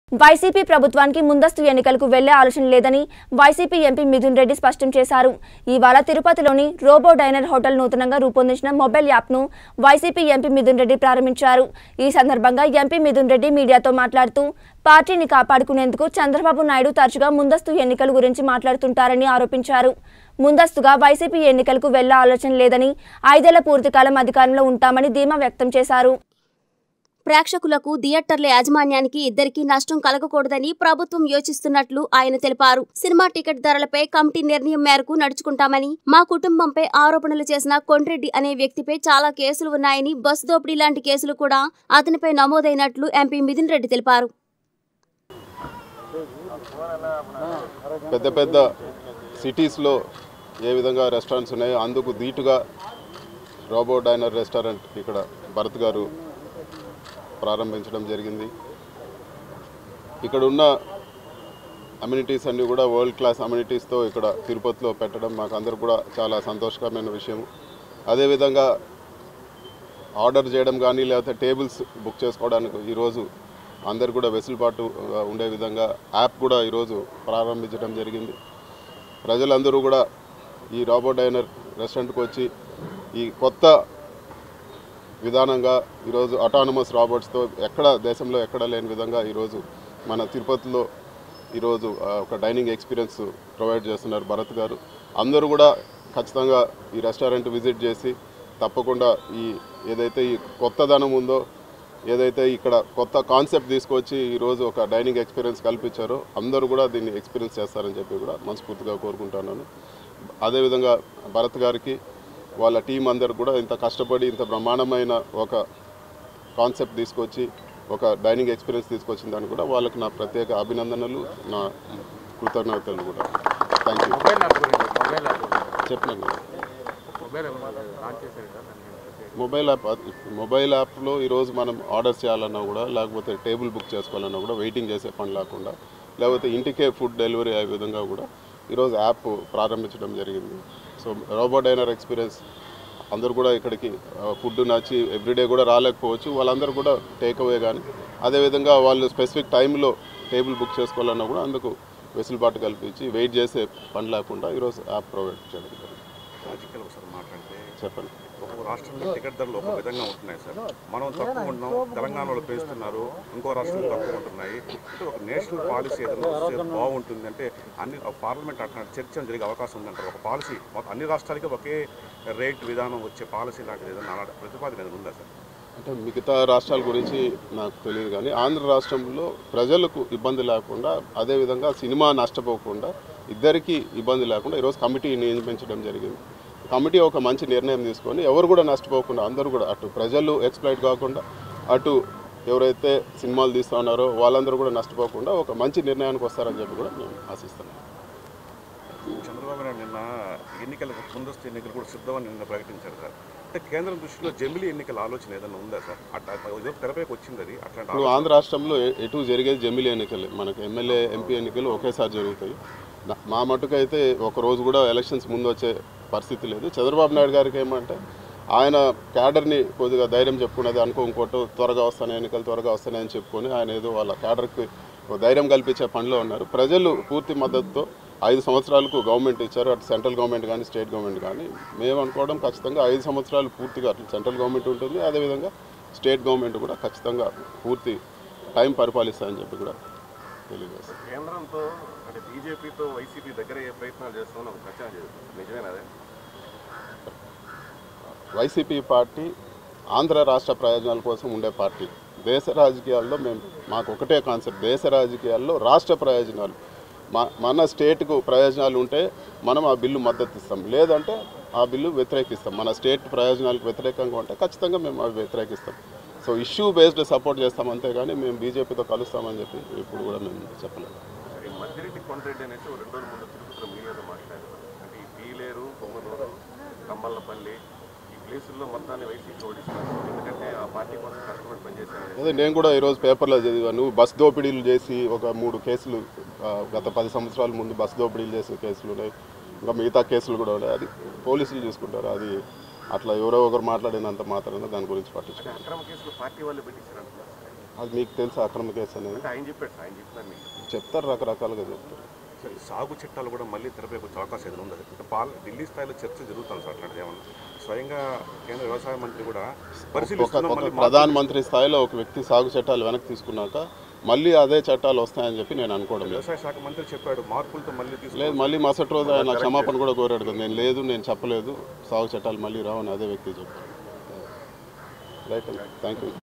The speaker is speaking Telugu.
వైసీపీ ప్రభుత్వానికి ముందస్తు ఎన్నికలకు వెళ్లే ఆలోచన లేదని వైసీపీ ఎంపీ మిథున్ రెడ్డి స్పష్టం చేశారు ఇవాళ తిరుపతిలోని రోబో డైనర్ హోటల్ నూతనంగా రూపొందించిన మొబైల్ యాప్ను వైసీపీ ఎంపీ మిథున్ రెడ్డి ప్రారంభించారు ఈ సందర్భంగా ఎంపీ మిథున్ రెడ్డి మీడియాతో మాట్లాడుతూ పార్టీని కాపాడుకునేందుకు చంద్రబాబు నాయుడు తరచుగా ముందస్తు ఎన్నికల గురించి మాట్లాడుతుంటారని ఆరోపించారు ముందస్తుగా వైసీపీ ఎన్నికలకు వెళ్లే ఆలోచన లేదని ఐదేళ్ల పూర్తికాలం అధికారంలో ఉంటామని ధీమా వ్యక్తం చేశారు ప్రేక్షకులకు థియేటర్ల యాజమాన్యానికి ఇద్దరికీ నష్టం కలగకూడదని ప్రభుత్వం యోచిస్తున్నట్లు ఆయన తెలిపారు సినిమా టికెట్ ధరలపై కమిటీ నిర్ణయం మేరకు నడుచుకుంటామని మా కుటుంబంపై ఆరోపణలు చేసిన కొండ్రెడ్డి అనే వ్యక్తిపై చాలా కేసులు ఉన్నాయని బస్ దోపిడీ లాంటి కేసులు కూడా అతనిపై నమోదైనట్లు ఎంపీ మిథున్ రెడ్డి తెలిపారు పెద్ద పెద్ద సిటీస్లో ఏ విధంగా రెస్టారెంట్స్ ఉన్నాయో అందుకు ధీటుగా రోబో డైనర్ రెస్టారెంట్ ఇక్కడ భరత్ గారు ప్రారంభించడం జరిగింది ఇక్కడ ఉన్న అమ్యూనిటీస్ అన్నీ కూడా వరల్డ్ క్లాస్ అమ్యూనిటీస్తో ఇక్కడ తిరుపతిలో పెట్టడం మాకు అందరూ కూడా చాలా సంతోషకరమైన విషయం అదేవిధంగా ఆర్డర్ చేయడం కానీ లేకపోతే టేబుల్స్ బుక్ చేసుకోవడానికి ఈరోజు అందరు కూడా వెసులుబాటు ఆ, ఉండే విధంగా యాప్ కూడా ఈరోజు ప్రారంభించడం జరిగింది ప్రజలందరూ కూడా ఈ రాబో డైనర్ రెస్టారెంట్కి వచ్చి ఈ కొత్త విధానంగా ఈరోజు అటానమస్ రాబోట్స్తో ఎక్కడ దేశంలో ఎక్కడ లేని విధంగా ఈరోజు మన తిరుపతిలో ఈరోజు ఆ, ఒక డైనింగ్ ఎక్స్పీరియన్స్ ప్రొవైడ్ చేస్తున్నారు భరత్ గారు అందరూ కూడా ఖచ్చితంగా ఈ రెస్టారెంట్ విజిట్ చేసి తప్పకుండా ఈ ఏదైతే ఈ కొత్తదనం ఉందో ఏదైతే ఇక్కడ కొత్త కాన్సెప్ట్ తీసుకొచ్చి ఈరోజు ఒక డైనింగ్ ఎక్స్పీరియన్స్ కల్పించారో అందరూ కూడా దీన్ని ఎక్స్పీరియన్స్ చేస్తారని చెప్పి కూడా మనస్ఫూర్తిగా కోరుకుంటున్నాను అదేవిధంగా భరత్ గారికి వాళ్ళ టీం అందరు కూడా ఇంత కష్టపడి ఇంత బ్రహ్మాండమైన ఒక కాన్సెప్ట్ తీసుకొచ్చి ఒక డైనింగ్ ఎక్స్పీరియన్స్ తీసుకొచ్చిన దానికి కూడా వాళ్ళకి నా ప్రత్యేక అభినందనలు నా కృతజ్ఞతలు కూడా థ్యాంక్ యూ మొబైల్ యాప్ గురించి మొబైల్ యాప్ గురించి. చెప్పినాను కదా. మొబైల్ యాప్ లాంచ్ చేశారు కదా దాని గురించి. మొబైల్ యాప్ మొబైల్ యాప్లో ఈరోజు మనం ఆర్డర్ చేయాలన్నా కూడా లేకపోతే టేబుల్ బుక్ చేసుకోవాలన్నా కూడా వెయిటింగ్ చేసే పని లేకుండా లేకపోతే ఇంటికే ఫుడ్ డెలివరీ అయ్యే విధంగా కూడా ఈరోజు యాప్ ప్రారంభించడం జరిగింది సో రోబో డైనర్ ఎక్స్పీరియన్స్ అందరూ కూడా ఇక్కడికి ఫుడ్ నచ్చి ఎవ్రీడే కూడా రాలేకపోవచ్చు వాళ్ళందరూ కూడా టేక్ అవే కానీ అదేవిధంగా వాళ్ళు స్పెసిఫిక్ టైంలో టేబుల్ బుక్ చేసుకోవాలన్నా కూడా అందుకు వెసులుబాటు కల్పించి వెయిట్ చేసే పని లేకుండా ఈరోజు యాప్ ప్రొవైడ్ చేయడం జరిగింది రాజకీయాలు ఒకసారి మాట్లాడితే చెప్పండి ఒక్కొక్క రాష్ట్రంలో టికెట్ ధరలు ఒక విధంగా ఉంటున్నాయి సార్ మనం తక్కువ ఉంటున్నాం తెలంగాణలో పెంచుతున్నారు ఇంకో రాష్ట్రంలో తక్కువ ఉంటున్నాయి అంటే ఒక నేషనల్ పాలసీ ఏదైనా వస్తే బాగుంటుంది అంటే అన్ని పార్లమెంట్ అట్లా చర్చ జరిగే అవకాశం ఉందంటారు ఒక పాలసీ మొత్తం అన్ని రాష్ట్రాలకి ఒకే రేట్ విధానం వచ్చే పాలసీ లాంటిది ఏదైనా అలాంటి ప్రతిపాదన ఏదైనా ఉందా సార్ అంటే మిగతా రాష్ట్రాల గురించి నాకు తెలియదు కానీ ఆంధ్ర రాష్ట్రంలో ప్రజలకు ఇబ్బంది లేకుండా అదేవిధంగా సినిమా నష్టపోకుండా ఇద్దరికీ ఇబ్బంది లేకుండా ఈరోజు కమిటీ నియమించడం జరిగింది కమిటీ ఒక మంచి నిర్ణయం తీసుకొని ఎవరు కూడా నష్టపోకుండా అందరూ కూడా అటు ప్రజలు ఎక్స్ప్లైట్ కాకుండా అటు ఎవరైతే సినిమాలు తీస్తూ ఉన్నారో వాళ్ళందరూ కూడా నష్టపోకుండా ఒక మంచి నిర్ణయానికి వస్తారని చెప్పి కూడా మేము ఆశిస్తున్నాం చంద్రబాబు నాయుడు నిన్న ఎన్నికలకు ముందస్తు ఎన్నికలు కూడా సిద్ధమని నిన్న ప్రకటించారు సార్ అంటే కేంద్రం దృష్టిలో జమిలీ ఎన్నికల ఆలోచన ఏదైనా ఉందా సార్ అట్లా ఏదో తెరపైకి వచ్చింది అది అట్లాంటి ఇప్పుడు ఆంధ్ర రాష్ట్రంలో ఎ- ఎటు జరిగేది జమిలీ ఎన్నికలే మనకు ఎమ్మెల్యే ఎంపీ ఎన్నికలు ఒకేసారి జరుగుతాయి నా- మా మటుకైతే ఒక రోజు కూడా ఎలక్షన్స్ ముందు వచ్చే పరిస్థితి లేదు చంద్రబాబు నాయుడు గారికి ఏమంటే ఆయన క్యాడర్ని కొద్దిగా ధైర్యం చెప్పుకునేది అనుకో ఇంకోటి త్వరగా వస్తాయి ఎన్నికలు త్వరగా వస్తాయని చెప్పుకొని ఆయన ఏదో వాళ్ళ క్యాడర్కి ఒక ధైర్యం కల్పించే పనిలో ఉన్నారు ప్రజలు పూర్తి మద్దతుతో ఐదు సంవత్సరాలకు గవర్నమెంట్ ఇచ్చారు అటు సెంట్రల్ గవర్నమెంట్ కానీ స్టేట్ గవర్నమెంట్ కానీ మేము అనుకోవడం ఖచ్చితంగా ఐదు సంవత్సరాలు పూర్తిగా అటు సెంట్రల్ గవర్నమెంట్ ఉంటుంది అదేవిధంగా స్టేట్ గవర్నమెంట్ కూడా ఖచ్చితంగా పూర్తి టైం పరిపాలిస్తాయని చెప్పి కూడా తెలియజేస్తాం కేంద్రంతో అంటే బీజేపీతో వైసీపీ దగ్గర ఏ ప్రయత్నాలు చేస్తామని ఒక చర్చ జరుగుతుంది నిజమేనా అదే వైసీపీ పార్టీ ఆంధ్ర రాష్ట్ర ప్రయోజనాల కోసం ఉండే పార్టీ దేశ రాజకీయాల్లో మేము మాకు ఒకటే కాన్సెప్ట్ దేశ రాజకీయాల్లో రాష్ట్ర ప్రయోజనాలు మా మన స్టేట్కు ప్రయోజనాలు ఉంటే మనం ఆ బిల్లు మద్దతు ఇస్తాం లేదంటే ఆ బిల్లు వ్యతిరేకిస్తాం మన స్టేట్ ప్రయోజనాలకు వ్యతిరేకంగా ఉంటే ఖచ్చితంగా మేము అవి వ్యతిరేకిస్తాం సో ఇష్యూ బేస్డ్ సపోర్ట్ చేస్తాం అంతేగాని మేము బీజేపీతో కలుస్తామని చెప్పి ఇప్పుడు కూడా మేము చెప్పలేము ఈ మధ్యరెడ్డి కొండరెడ్డి అనేసి ఓ రెండు రోజుల ముందు తిరుపతిలో మీడియాతో మాట్లాడారు అంటే ఈ పీలేరు పొంగనూరు కమ్మల్లపల్లి ఈ ప్లేసుల్లో మొత్తాన్ని వైసీపీ ఓడిస్తున్నారు ఎందుకంటే ఆ పార్టీ కోసం కష్టపడి పనిచేశారు అదే నేను కూడా ఈరోజు పేపర్లో చదివాను బస్ దోపిడీలు చేసి ఒక మూడు కేసులు ఆ, గత పది సంవత్సరాల ముందు బస్ దోపిడీలు చేసిన కేసులు ఉన్నాయి ఇంకా మిగతా కేసులు కూడా ఉన్నాయి అది పోలీసులు చూసుకుంటారు అది అట్లా ఎవరో ఒకరు మాట్లాడినంత మాత్రాన దాని గురించి పట్టించుకోవాలి అక్రమ కేసులు పార్టీ వాళ్ళు పెట్టించారు అంటున్నారు అది మీకు తెలుసు అక్రమ కేసు అనేది అంటే ఆయన చెప్పాడు సార్ ఆయన చెప్తాను మీకు చెప్తారు రకరకాలుగా చెప్తారు సార్, ఈ సాగు చట్టాలు కూడా మళ్ళీ తెరపైకి వచ్చే అవకాశం ఏదైనా ఉంది అంటే పాల్ ఢిల్లీ స్థాయిలో చర్చ జరుగుతుంది సార్ అట్లాంటిది ఏమన్నా స్వయంగా కేంద్ర వ్యవసాయ మంత్రి కూడా ఒక పరిశీలిస్తున్నాం ఒక మళ్ళీ ప్రధానమంత్రి స్థాయిలో ఒక వ్యక్తి సాగు చట్టాలు వెనక్కి తీసుకున్నాక మళ్ళీ అదే చట్టాలు వస్తాయని చెప్పి నేను అనుకోవడం లేదు వ్యవసాయ శాఖ మంత్రి చెప్పాడు మార్పులతో మళ్ళీ లేదు తీసుకు మళ్ళీ మరుసటి రోజు ఆయన క్షమాపణ కూడా కోరాడు కదా నేను లేదు నేను చెప్పలేదు సాగు చట్టాలు మళ్ళీ రావని అదే వ్యక్తి చెప్పాను రైట్ థ్యాంక్ యూ